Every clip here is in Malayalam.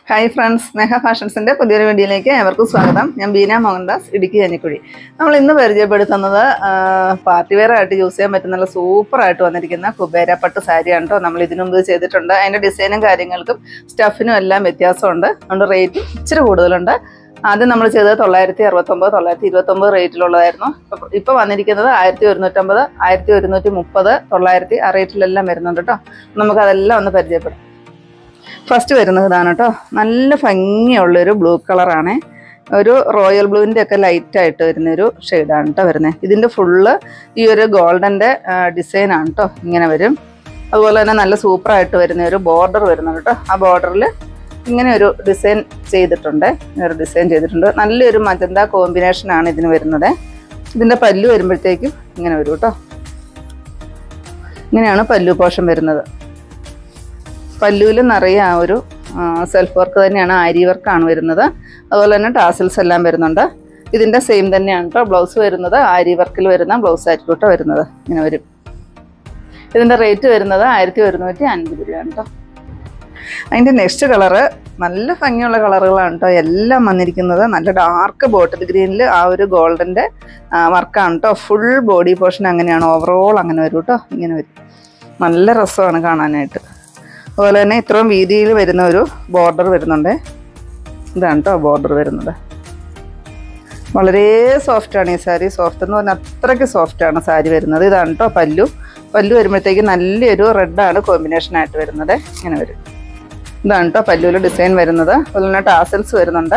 ഹായ് ഫ്രണ്ട്സ് സ്നേഹ ഫാഷൻസിന്റെ പുതിയൊരു വീഡിയോയിലേക്ക് ഏവർക്കും സ്വാഗതം ഞാൻ ബീന മോഹൻദാസ് ഇടുക്കി കഞ്ഞിക്കുഴി നമ്മൾ ഇന്ന് പരിചയപ്പെടുത്തുന്നത് ആ, പാർട്ടി വെയർ ആയിട്ട് യൂസ് ചെയ്യാൻ പറ്റുന്ന നല്ല സൂപ്പർ ആയിട്ട് വന്നിരിക്കുന്ന കുബേര പട്ട് സാരിയാണ് കേട്ടോ നമ്മൾ ഇതിനു മുമ്പ് ചെയ്തിട്ടുണ്ട് അതിന്റെ ഡിസൈനും കാര്യങ്ങൾക്കും സ്റ്റഫിനും എല്ലാം വ്യത്യാസമുണ്ട് അതുകൊണ്ട് റേറ്റ് ഇച്ചിരി കൂടുതലുണ്ട് ആദ്യം നമ്മൾ ചെയ്തത് തൊള്ളായിരത്തി അറുപത്തൊമ്പത് തൊള്ളായിരത്തി ഇരുപത്തൊമ്പത് റേറ്റിലുള്ളതായിരുന്നു ഇപ്പൊ- ഇപ്പൊ വന്നിരിക്കുന്നത് ആയിരത്തി ഒരുന്നൂറ്റമ്പത് ആയിരത്തി ഒരുന്നൂറ്റി മുപ്പത് തൊള്ളായിരത്തി ആ റേറ്റിലെല്ലാം വരുന്നുണ്ട് കേട്ടോ നമുക്കതെല്ലാം ഒന്ന് പരിചയപ്പെടാം ഫസ്റ്റ് വരുന്നത് ഇതാണ് കേട്ടോ നല്ല ഭംഗിയുള്ളൊരു ബ്ലൂ കളറാണ് ഒരു റോയൽ ബ്ലൂവിൻ്റെ ഒക്കെ ലൈറ്റ് ആയിട്ട് വരുന്നൊരു ഷെയ്ഡാണ് കേട്ടോ വരുന്നത് ഇതിൻ്റെ ഫുള്ള് ഈ ഒരു ഗോൾഡൻ്റെ ഡിസൈനാണ് കേട്ടോ ഇങ്ങനെ വരും അതുപോലെ തന്നെ നല്ല സൂപ്പറായിട്ട് വരുന്ന ഒരു ബോർഡർ വരുന്നുണ്ട് കേട്ടോ ആ ബോർഡറിൽ ഇങ്ങനെ ഒരു ഡിസൈൻ ചെയ്തിട്ടുണ്ട് ഇങ്ങനെ ഒരു ഡിസൈൻ ചെയ്തിട്ടുണ്ട് നല്ലൊരു മജന്ത കോമ്പിനേഷനാണ് ഇതിന് വരുന്നത് ഇതിൻ്റെ പല്ലു വരുമ്പോഴത്തേക്കും ഇങ്ങനെ വരും കേട്ടോ ഇങ്ങനെയാണ് പല്ലു പോഷൻ വരുന്നത് പല്ലുവിൽ നിറയെ ആ ഒരു സെൽഫ് വർക്ക് തന്നെയാണ് ആരി വർക്കാണ് വരുന്നത് അതുപോലെ തന്നെ ടാസിൽസ് എല്ലാം വരുന്നുണ്ട് ഇതിൻ്റെ സെയിം തന്നെയാണ് കേട്ടോ ബ്ലൗസ് വരുന്നത് ആരി വർക്കിൽ വരുന്ന ബ്ലൗസ് ആയിരിക്കും കേട്ടോ വരുന്നത് ഇങ്ങനെ വരും ഇതിൻ്റെ റേറ്റ് വരുന്നത് ആയിരത്തി ഒരുന്നൂറ്റി അൻപത് രൂപയാണ് കേട്ടോ അതിൻ്റെ നെക്സ്റ്റ് കളറ് നല്ല ഭംഗിയുള്ള കളറുകളാണ് കേട്ടോ എല്ലാം വന്നിരിക്കുന്നത് നല്ല ഡാർക്ക് ബോട്ടിൽ ഗ്രീനിൽ ആ ഒരു ഗോൾഡൻ്റെ വർക്കാണ് കേട്ടോ ഫുൾ ബോഡി പോർഷൻ അങ്ങനെയാണ് ഓവറോൾ അങ്ങനെ വരും കേട്ടോ ഇങ്ങനെ വരും നല്ല രസമാണ് കാണാനായിട്ട് അതുപോലെ തന്നെ ഇത്രയും വീതിയിൽ വരുന്ന ഒരു ബോർഡർ വരുന്നുണ്ട് ഇതാണ് കേട്ടോ ബോർഡർ വരുന്നത് വളരെ സോഫ്റ്റാണ് ഈ സാരി സോഫ്റ്റ് എന്ന് പറഞ്ഞാൽ അത്രയ്ക്ക് സോഫ്റ്റാണ് സാരി വരുന്നത് ഇതാണ് കേട്ടോ പല്ലു പല്ലു വരുമ്പോഴത്തേക്ക് നല്ലൊരു റെഡാണ് കോമ്പിനേഷൻ ആയിട്ട് വരുന്നത് ഇങ്ങനെ വരും ഇതാണ് കേട്ടോ പല്ലുവിൽ ഡിസൈൻ വരുന്നത് അതുപോലെ തന്നെ ടാസൽസ് വരുന്നുണ്ട്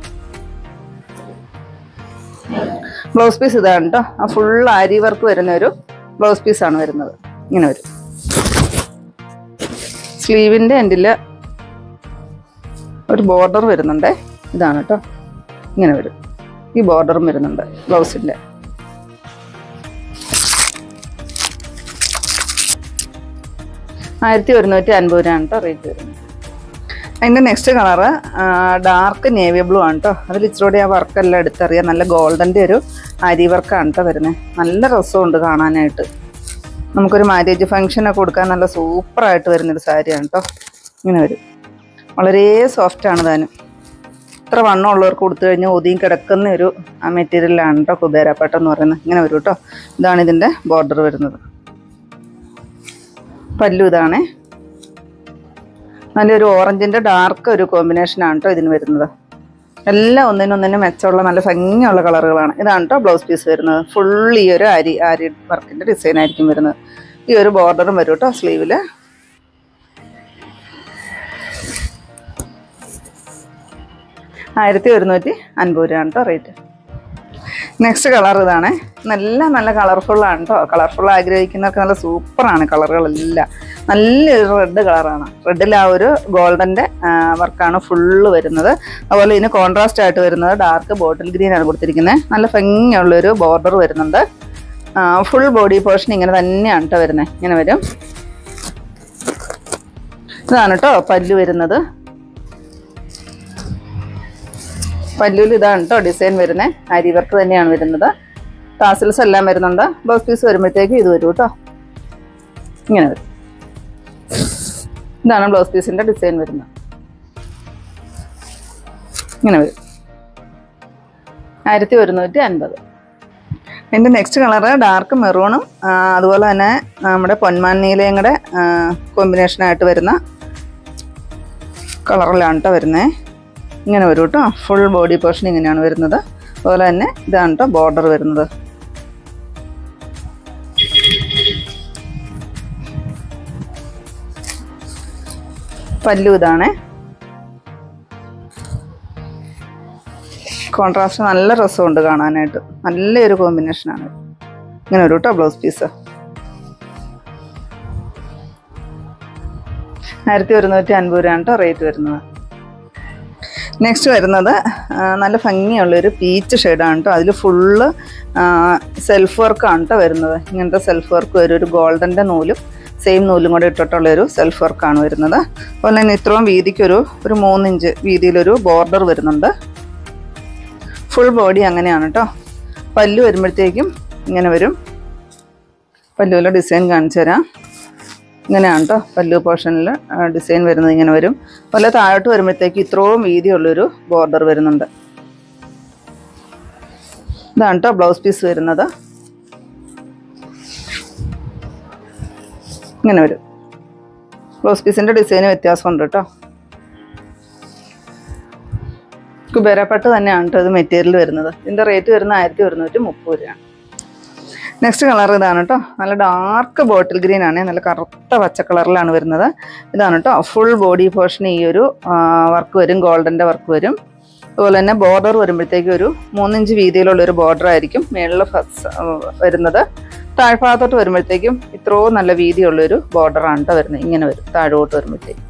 ബ്ലൗസ് പീസ് ഇതാണ് കേട്ടോ ആ ഫുൾ ആരി വർക്ക് വരുന്ന ഒരു ബ്ലൗസ് പീസാണ് വരുന്നത് ഇങ്ങനെ വരും സ്ലീവിൻ്റെ എൻഡിൽ ഒരു ബോർഡർ വരുന്നുണ്ട് ഇതാണ് കേട്ടോ ഇങ്ങനെ വരും ഈ ബോർഡറും വരുന്നുണ്ട് ബ്ലൗസിൻ്റെ ആയിരത്തി ഒരുന്നൂറ്റി അൻപത് രൂപയാണ് കേട്ടോ റേറ്റ് വരുന്നത് അതിൻ്റെ next colour dark navy blue ആണ് കേട്ടോ അതിൽ ഇച്ചിരി ആ വർക്കെല്ലാം എടുത്തറിയാം നല്ല ഗോൾഡൻ്റെ ഒരു അരി വർക്കാണ് കേട്ടോ വരുന്നത് നല്ല രസമുണ്ട് കാണാനായിട്ട് നമുക്കൊരു മാരേജ് ഫംഗ്ഷനൊക്കെ കൊടുക്കാൻ നല്ല സൂപ്പറായിട്ട് വരുന്നൊരു സാരിയാണ് കേട്ടോ ഇങ്ങനെ വരും വളരെ സോഫ്റ്റാണ് താനും ഇത്ര വണ്ണം ഉള്ളവർക്ക് കൊടുത്തു കഴിഞ്ഞാൽ ഒതുങ്ങി കിടക്കുന്ന ഒരു മെറ്റീരിയലാണ് കേട്ടോ കുബേരപ്പട്ട എന്ന് പറയുന്നത് ഇങ്ങനെ വരും കേട്ടോ ഇതാണ് ഇതിൻ്റെ ബോർഡർ വരുന്നത് പല്ലു ഇതാണേ നല്ലൊരു ഓറഞ്ചിൻ്റെ ഡാർക്ക് ഒരു കോമ്പിനേഷനാണ് കേട്ടോ ഇതിന് വരുന്നത് എല്ലാം ഒന്നിനൊന്നിനും മെച്ചമുള്ള നല്ല ഭംഗിയുള്ള കളറുകളാണ് ഇതാണ് കേട്ടോ ബ്ലൗസ് പീസ് വരുന്നത് ഫുൾ ഈ ഒരു അരി ആരി വർക്കിൻ്റെ ഡിസൈൻ ആയിരിക്കും വരുന്നത് ഈ ഒരു ബോർഡറും വരും കേട്ടോ സ്ലീവിൽ ആയിരത്തി ഒരുന്നൂറ്റി അൻപത് രൂപയാണ് കേട്ടോ റേറ്റ് നെക്സ്റ്റ് കളർ ഇതാണ് നല്ല നല്ല കളർഫുള്ളാണ് കേട്ടോ കളർഫുൾ ആഗ്രഹിക്കുന്നവർക്ക് നല്ല സൂപ്പറാണ് കളറുകളെല്ലാം നല്ലൊരു റെഡ് കളറാണ് റെഡിൽ ആ ഒരു ഗോൾഡൻ്റെ വർക്കാണ് ഫുള്ള് വരുന്നത് അതുപോലെ ഇതിന് കോൺട്രാസ്റ്റ് ആയിട്ട് വരുന്നത് ഡാർക്ക് ബോട്ടിൽ ഗ്രീൻ ആണ് കൊടുത്തിരിക്കുന്നത് നല്ല ഭംഗിയുള്ളൊരു ബോർഡർ വരുന്നുണ്ട് ഫുൾ ബോഡി പോർഷൻ ഇങ്ങനെ തന്നെയാണ് കേട്ടോ വരുന്നത് ഇങ്ങനെ വരും ഇതാണ് കേട്ടോ പല്ലു വരുന്നത് പല്ലുവിൽ ഇതാണ് കേട്ടോ ഡിസൈൻ വരുന്നത് അരി വർക്ക് തന്നെയാണ് വരുന്നത് ടാസിൽസ് എല്ലാം വരുന്നുണ്ട് ബ്ലൗസ് പീസ് വരുമ്പോഴത്തേക്ക് ഇത് വരും കേട്ടോ ഇങ്ങനെ വരും ഇതാണ് ബ്ലൗസ് പീസിന്റെ ഡിസൈൻ വരുന്നത് ഇങ്ങനെ വരും ആയിരത്തി ഒരുന്നൂറ്റി അൻപത് എൻ്റെ നെക്സ്റ്റ് കളറ് ഡാർക്ക് മെറൂണും അതുപോലെ തന്നെ നമ്മുടെ പൊന്മാൻ നീലയും കൂടെ കോമ്പിനേഷനായിട്ട് വരുന്ന കളറിലാണ് കേട്ടോ വരുന്നത് ഇങ്ങനെ വരും കേട്ടോ ഫുൾ ബോഡി പോർഷൻ ഇങ്ങനെയാണ് വരുന്നത് അതുപോലെ തന്നെ ഇതാണ് കേട്ടോ ബോർഡർ വരുന്നത് പല്ലു ഇതാണ് കോൺട്രാസ്റ്റ് നല്ല രസമുണ്ട് കാണാനായിട്ട് നല്ലൊരു കോമ്പിനേഷനാണ് ഇങ്ങനെ ഒരു കേട്ടോ ബ്ലൗസ് പീസ് ആയിരത്തി ഒരുന്നൂറ്റി അൻപത് രൂപയാണ് കേട്ടോ റേറ്റ് വരുന്നത് നെക്സ്റ്റ് വരുന്നത് ആ, നല്ല ഭംഗിയുള്ളൊരു പീച്ച് ഷെയ്ഡാണ് കേട്ടോ അതിൽ ഫുള്ള് സെൽഫ് വർക്കാണ് കേട്ടോ വരുന്നത് ഇങ്ങനത്തെ സെൽഫ് വർക്ക് വരും ഒരു ഗോൾഡൻ്റെ നൂലും സെയിം നൂലും കൂടെ ഇട്ടിട്ടുള്ളൊരു സെൽഫ് വർക്കാണ് വരുന്നത് അതുപോലെ തന്നെ ഇത്രയും വീതിക്കൊരു ഒരു മൂന്നിഞ്ച് വീതിയിലൊരു ബോർഡർ വരുന്നുണ്ട് ഫുൾ ബോഡി അങ്ങനെയാണ് കേട്ടോ പല്ലു വരുമ്പോഴത്തേക്കും ഇങ്ങനെ വരും പല്ലുവിലെ ഡിസൈൻ കാണിച്ചു തരാം ഇങ്ങനെയാണ് കേട്ടോ പല്ലു പോർഷനിൽ ഡിസൈൻ വരുന്നത് ഇങ്ങനെ വരും അതുപോലെ താഴോട്ട് വരുമ്പോഴത്തേക്ക് ഇത്രയും വീതിയുള്ളൊരു ബോർഡർ വരുന്നുണ്ട് ഇതാണ് കേട്ടോ ബ്ലൗസ് പീസ് വരുന്നത് ഇങ്ങനെ വരും ബ്ലൗസ് പീസിൻ്റെ ഡിസൈന് വ്യത്യാസമുണ്ട് കേട്ടോ കുബേരപ്പട്ട് തന്നെയാണ് കേട്ടോ ഇത് മെറ്റീരിയൽ വരുന്നത് ഇതിൻ്റെ റേറ്റ് വരുന്നത് ആയിരത്തി ഒരുന്നൂറ്റി മുപ്പത് രൂപയാണ് നെക്സ്റ്റ് കളർ ഇതാണ് കേട്ടോ നല്ല ഡാർക്ക് ബോട്ടിൽ ഗ്രീൻ ആണ് നല്ല കറുത്ത പച്ച കളറിലാണ് വരുന്നത് ഇതാണ് കേട്ടോ ഫുൾ ബോഡി പോർഷൻ ഈ ഒരു വർക്ക് വരും ഗോൾഡൻ്റെ വർക്ക് വരും അതുപോലെ തന്നെ ബോർഡർ വരുമ്പോഴത്തേക്കും ഒരു മൂന്നിഞ്ച് വീതിയിലുള്ള ഒരു ബോർഡർ ആയിരിക്കും മേളിൽ വരുന്നത് താഴ്ഭാഗത്തോട്ട് വരുമ്പോഴത്തേക്കും ഇത്രയും നല്ല വീതിയുള്ളൊരു ബോർഡറാണ് കേട്ടോ വരുന്നത് ഇങ്ങനെ വരും താഴോട്ട് വരുമ്പോഴത്തേക്കും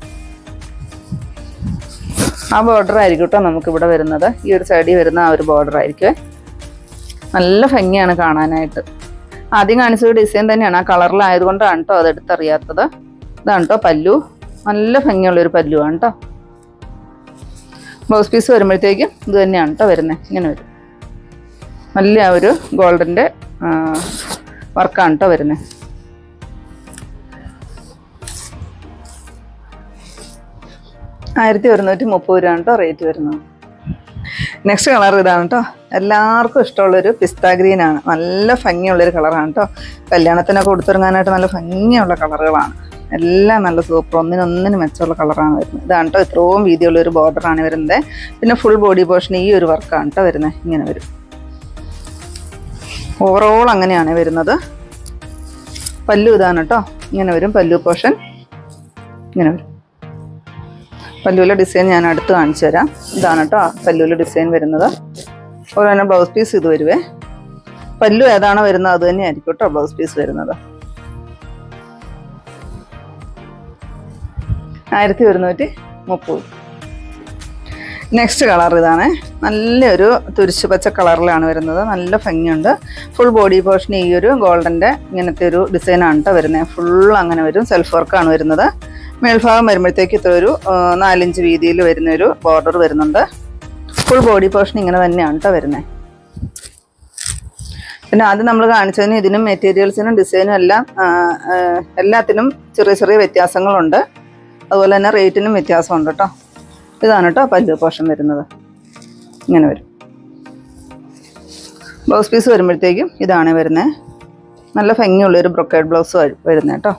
ആ ബോർഡർ ആയിരിക്കും കേട്ടോ നമുക്കിവിടെ വരുന്നത് ഈ ഒരു സൈഡിൽ വരുന്ന ആ ഒരു ബോർഡർ ആയിരിക്കും നല്ല ഭംഗിയാണ് കാണാനായിട്ട് ആദ്യം കാണിച്ചത് ഡിസൈൻ തന്നെയാണ് ആ കളറിലായതുകൊണ്ടാണ് കേട്ടോ അത് എടുത്തറിയാത്തത് ഇതാണ് കേട്ടോ പല്ലു നല്ല ഭംഗിയുള്ളൊരു പല്ലുവാണ് കേട്ടോ ബ്ലൗസ് പീസ് വരുമ്പോഴത്തേക്കും ഇത് തന്നെയാണ് കേട്ടോ വരുന്നത് ഇങ്ങനെ വരും നല്ല ആ ഒരു ഗോൾഡിൻ്റെ വർക്കാണ് കേട്ടോ വരുന്നത് ആയിരത്തി ഒരുന്നൂറ്റി മുപ്പത് രൂപയാണ് കേട്ടോ റേറ്റ് വരുന്നത് നെക്സ്റ്റ് കളർ ഇതാണ് കേട്ടോ എല്ലാവർക്കും ഇഷ്ടമുള്ളൊരു പിസ്ത ഗ്രീൻ ആണ് നല്ല ഭംഗിയുള്ളൊരു കളറാണ് കേട്ടോ കല്യാണത്തിനൊക്കെ കൊടുത്തിറങ്ങാനായിട്ട് നല്ല ഭംഗിയുള്ള കളറുകളാണ് എല്ലാം നല്ല സൂപ്പർ ഒന്നിനൊന്നിന് മെച്ചമുള്ള കളറാണ് വരുന്നത് ഇതാണ് കേട്ടോ ഇത്രയും വീതിയുള്ള ഒരു ബോർഡറാണ് വരുന്നത് പിന്നെ ഫുൾ ബോഡി പോർഷൻ ഈ ഒരു വർക്കാണ് കേട്ടോ വരുന്നത് ഇങ്ങനെ വരും ഓവറോൾ അങ്ങനെയാണ് വരുന്നത് പല്ലു ഇതാണ് കേട്ടോ ഇങ്ങനെ വരും പല്ലു പോർഷൻ ഇങ്ങനെ വരും പല്ലുവിലെ ഡിസൈൻ ഞാൻ അടുത്ത് കാണിച്ചു തരാം ഇതാണ് കേട്ടോ പല്ലുവിലെ ഡിസൈൻ വരുന്നത് അതുപോലെ തന്നെ ബ്ലൗസ് പീസ് ഇത് വരുവേ പല്ലു ഏതാണോ വരുന്നത് അത് തന്നെയായിരിക്കും കേട്ടോ ബ്ലൗസ് പീസ് വരുന്നത് ആയിരത്തി ഒരുന്നൂറ്റി മുപ്പത് നെക്സ്റ്റ് കളർ ഇതാണ് നല്ലൊരു തുരിശു പച്ച കളറിലാണ് വരുന്നത് നല്ല ഭംഗിയുണ്ട് ഫുൾ ബോഡി പോർഷൻ ഈ ഒരു ഗോൾഡൻ്റെ ഇങ്ങനത്തെ ഒരു ഡിസൈനാണ് കേട്ടോ വരുന്നത് ഫുൾ അങ്ങനെ വരും സെൽഫ് വർക്കാണ് വരുന്നത് മേൽഭാഗം വരുമ്പോഴത്തേക്ക് ഇത്ര ഒരു ആ, നാലിഞ്ച് വീതിയിൽ വരുന്ന ഒരു ബോർഡർ വരുന്നുണ്ട് ഫുൾ ബോഡി പോർഷൻ ഇങ്ങനെ തന്നെയാണ് കേട്ടോ വരുന്നത് പിന്നെ ആദ്യം നമ്മൾ കാണിച്ചതിന് ഇതിനും മെറ്റീരിയൽസിനും ഡിസൈനും എല്ലാം ആ, ആ, എല്ലാത്തിനും ചെറിയ ചെറിയ വ്യത്യാസങ്ങളുണ്ട് അതുപോലെ തന്നെ റേറ്റിനും വ്യത്യാസമുണ്ട് കേട്ടോ ഇതാണ് കേട്ടോ പല്ലു പോർഷൻ വരുന്നത് ഇങ്ങനെ വരും ബ്ലൗസ് പീസ് വരുമ്പോഴത്തേക്കും ഇതാണ് വരുന്നത് നല്ല ഭംഗിയുള്ളൊരു ബ്രൊക്കേഡ് ബ്ലൗസ് വരുന്നത് കേട്ടോ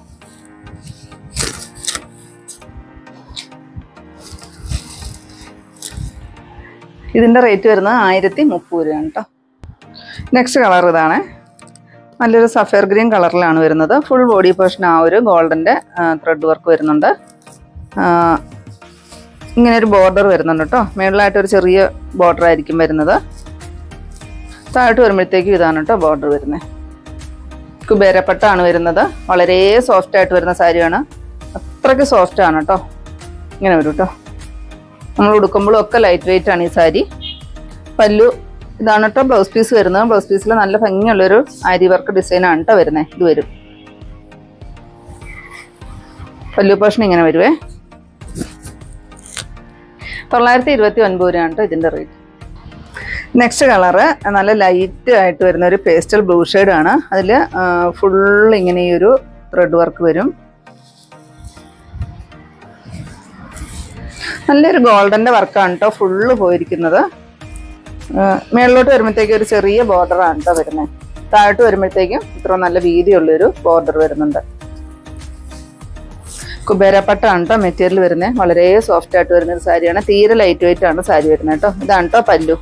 ഇതിൻ്റെ റേറ്റ് വരുന്നത് ആയിരത്തി മുപ്പത് രൂപയാണ് കേട്ടോ നെക്സ്റ്റ് കളർ ഇതാണ് നല്ലൊരു സഫയർ ഗ്രീൻ കളറിലാണ് വരുന്നത് ഫുൾ ബോഡി പോർഷൻ ആ ഒരു ഗോൾഡൻ്റെ ത്രെഡ് വർക്ക് വരുന്നുണ്ട് ആ, ഇങ്ങനെ ഒരു ബോർഡർ വരുന്നുണ്ട് കേട്ടോ മേളിലായിട്ട് ഒരു ചെറിയ ബോർഡർ ആയിരിക്കും വരുന്നത് താഴോട്ട് വരുമ്പോഴത്തേക്കും ഇതാണ് കേട്ടോ ബോർഡർ വരുന്നത് കുബേരപ്പട്ടാണ് വരുന്നത് വളരെ സോഫ്റ്റ് ആയിട്ട് വരുന്ന സാരിയാണ് അത്രയ്ക്ക് സോഫ്റ്റ് ആണ് കേട്ടോ ഇങ്ങനെ വരും കേട്ടോ നമ്മൾ ഉടുക്കുമ്പോഴും ഒക്കെ ലൈറ്റ് വെയിറ്റ് ആണ് ഈ സാരി പല്ലു ഇതാണ് കേട്ടോ ബ്ലൗസ് പീസ് വരുന്നത് ബ്ലൗസ് പീസിൽ നല്ല ഭംഗിയുള്ളൊരു ആരി വർക്ക് ഡിസൈൻ ആണ് കേട്ടോ വരുന്നത് ഇത് വരും പല്ലു പോർഷൻ ഇങ്ങനെ വരുവേ തൊള്ളായിരത്തി ഇരുപത്തി ഒൻപത് രൂപയാണ് കേട്ടോ ഇതിൻ്റെ റേറ്റ് നെക്സ്റ്റ് കളറ് നല്ല ലൈറ്റ് ആയിട്ട് വരുന്ന ഒരു പേസ്റ്റൽ ബ്ലൂ ആണ് അതിൽ ഫുൾ ഇങ്ങനെ ഈ ഒരു ത്രെഡ് വർക്ക് വരും നല്ലൊരു ഗോൾഡൻ്റെ വർക്കാണ് കേട്ടോ ഫുള്ള് പോയിരിക്കുന്നത് ആ, മേളിലോട്ട് വരുമ്പോഴത്തേക്കും ഒരു ചെറിയ ബോർഡറാണ് കേട്ടോ വരുന്നത് താഴോട്ട് വരുമ്പോഴത്തേക്കും ഇത്ര നല്ല വീതിയുള്ളൊരു ബോർഡർ വരുന്നുണ്ട് കുബേരപ്പട്ടാണ് കേട്ടോ മെറ്റീരിയൽ വരുന്നത് വളരെ സോഫ്റ്റ് ആയിട്ട് വരുന്ന ഒരു സാരിയാണ് തീരെ ലൈറ്റ് വെയിറ്റ് ആണ് സാരി വരുന്നത് കേട്ടോ ഇതാണ് കേട്ടോ പല്ലു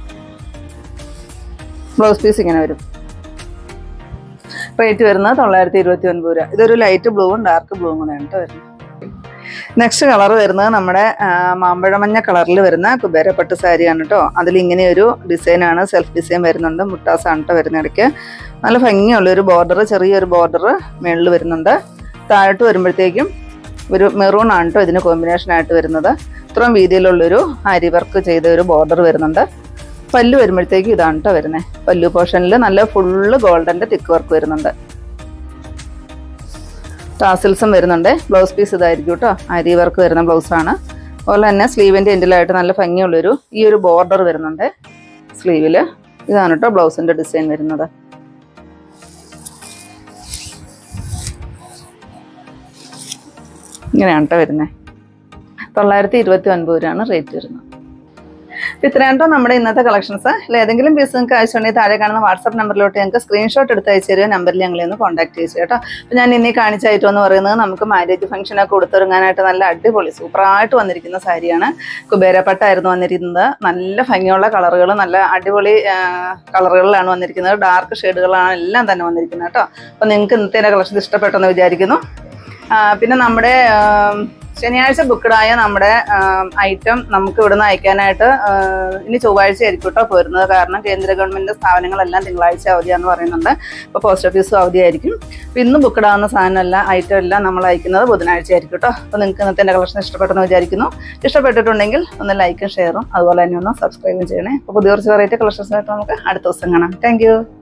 ബ്ലൗസ് പീസ് ഇങ്ങനെ വരും റേറ്റ് വരുന്നത് തൊള്ളായിരത്തി ഇരുപത്തി ഒൻപത് രൂപ ഇതൊരു ലൈറ്റ് ബ്ലൂവും ഡാർക്ക് ബ്ലൂവും കൂടെയാണ് കേട്ടോ വരുന്നത് നെക്സ്റ്റ് കളർ വരുന്നത് നമ്മുടെ ആ, മാമ്പഴമഞ്ഞ കളറിൽ വരുന്ന കുബേരപ്പട്ട് സാരിയാണ് കേട്ടോ അതിൽ ഇങ്ങനെ ഒരു ഡിസൈനാണ് സെൽഫ് ഡിസൈൻ വരുന്നുണ്ട് മുട്ടാസാണ് കേട്ടോ വരുന്ന ഇടയ്ക്ക് നല്ല ഭംഗിയുള്ള ഒരു ബോർഡർ ചെറിയൊരു ബോർഡർ മേളിൽ വരുന്നുണ്ട് താഴോട്ട് വരുമ്പോഴത്തേക്കും ഒരു മെറൂൺ ആണ് കേട്ടോ ഇതിന് കോമ്പിനേഷൻ ആയിട്ട് വരുന്നത് ഇത്രയും വീതിയിലുള്ളൊരു അരി വർക്ക് ചെയ്ത ഒരു ബോർഡർ വരുന്നുണ്ട് പല്ലു വരുമ്പോഴത്തേക്കും ഇതാണ് കേട്ടോ വരുന്നത് പല്ലു പോർഷനിൽ നല്ല ഫുള്ള് ഗോൾഡൻ്റെ തിക്ക് വർക്ക് വരുന്നുണ്ട് ടാസിൽസും വരുന്നുണ്ട് ബ്ലൗസ് പീസ് ഇതായിരിക്കും കേട്ടോ അരി വർക്ക് വരുന്ന ബ്ലൗസാണ് അതുപോലെ തന്നെ സ്ലീവിൻ്റെ എൻഡിലായിട്ട് നല്ല ഭംഗിയുള്ളൊരു ഈ ഒരു ബോർഡർ വരുന്നുണ്ട് സ്ലീവിൽ ഇതാണ് കേട്ടോ ബ്ലൗസിൻ്റെ ഡിസൈൻ വരുന്നത് ഇങ്ങനെയാണ് കേട്ടോ വരുന്നത് തൊള്ളായിരത്തി ഇരുപത്തി ഒൻപത് രൂപയാണ് റേറ്റ് വരുന്നത് അപ്പോൾ ഇത്രയാണ് കേട്ടോ നമ്മുടെ ഇന്നത്തെ കളക്ഷൻസ് അല്ല ഏതെങ്കിലും പീസ് നിങ്ങൾക്ക് ആവശ്യമുണ്ടെങ്കിൽ താഴെ കാണുന്ന വാട്സാപ്പ് നമ്പറിലോട്ട് ഞങ്ങൾക്ക് സ്ക്രീൻഷോട്ട് എടുത്ത് അയച്ചു തരുമോ നമ്പറിൽ ഞങ്ങളെ ഒന്ന് കോൺടാക്ട് ചെയ്തു കേട്ടോ അപ്പോൾ ഞാൻ ഇന്നീ കാണിച്ച ഐറ്റം എന്ന് പറയുന്നത് നമുക്ക് മാരേജ് ഫംഗ്ഷനൊക്കെ കൊടുത്തിറങ്ങാനായിട്ട് നല്ല അടിപൊളി സൂപ്പറായിട്ട് വന്നിരിക്കുന്ന സാരിയാണ് കുബേരപ്പട്ടായിരുന്നു വന്നിരിക്കുന്നത് നല്ല ഭംഗിയുള്ള കളറുകൾ നല്ല അടിപൊളി കളറുകളിലാണ് വന്നിരിക്കുന്നത് ഡാർക്ക് ഷെയ്ഡുകളാണ് എല്ലാം തന്നെ വന്നിരിക്കുന്നത് കേട്ടോ അപ്പോൾ നിങ്ങൾക്ക് ഇന്നത്തെ കളക്ഷൻ ഇഷ്ടപ്പെട്ടെന്ന് വിചാരിക്കുന്നു ആ, പിന്നെ നമ്മുടെ ആം, ശനിയാഴ്ച ബുക്കഡായ നമ്മുടെ ഐറ്റം നമുക്ക് ഇവിടുന്ന് അയക്കാനായിട്ട് ആ, ഇനി ചൊവ്വാഴ്ച ആയിരിക്കും കേട്ടോ പോരുന്നത് കാരണം കേന്ദ്ര ഗവൺമെന്റ് സ്ഥാപനങ്ങളെല്ലാം തിങ്കളാഴ്ച അവധിയാന്ന് പറയുന്നുണ്ട് അപ്പോൾ പോസ്റ്റ് ഓഫീസും അവധിയായിരിക്കും അപ്പോൾ ഇന്ന് ബുക്കഡാവുന്ന സാധനമെല്ലാം ഐറ്റം എല്ലാം നമ്മൾ അയക്കുന്നത് ബുധനാഴ്ച ആയിരിക്കും കേട്ടോ അപ്പോൾ നിങ്ങൾക്ക് ഇന്നത്തെ എൻ്റെ കളക്ഷൻ ഇഷ്ടപ്പെട്ടെന്ന് വിചാരിക്കുന്നു ഇഷ്ടപ്പെട്ടിട്ടുണ്ടെങ്കിൽ ഒന്ന് ലൈക്കും ഷെയറും അതുപോലെ തന്നെ ഒന്ന് സബ്സ്ക്രൈബും ചെയ്യണേ അപ്പോൾ പുതിയ കുറച്ച് വെറൈറ്റി കളക്ഷൻസായിട്ട് നമുക്ക് അടുത്ത ദിവസം കാണാം താങ്ക്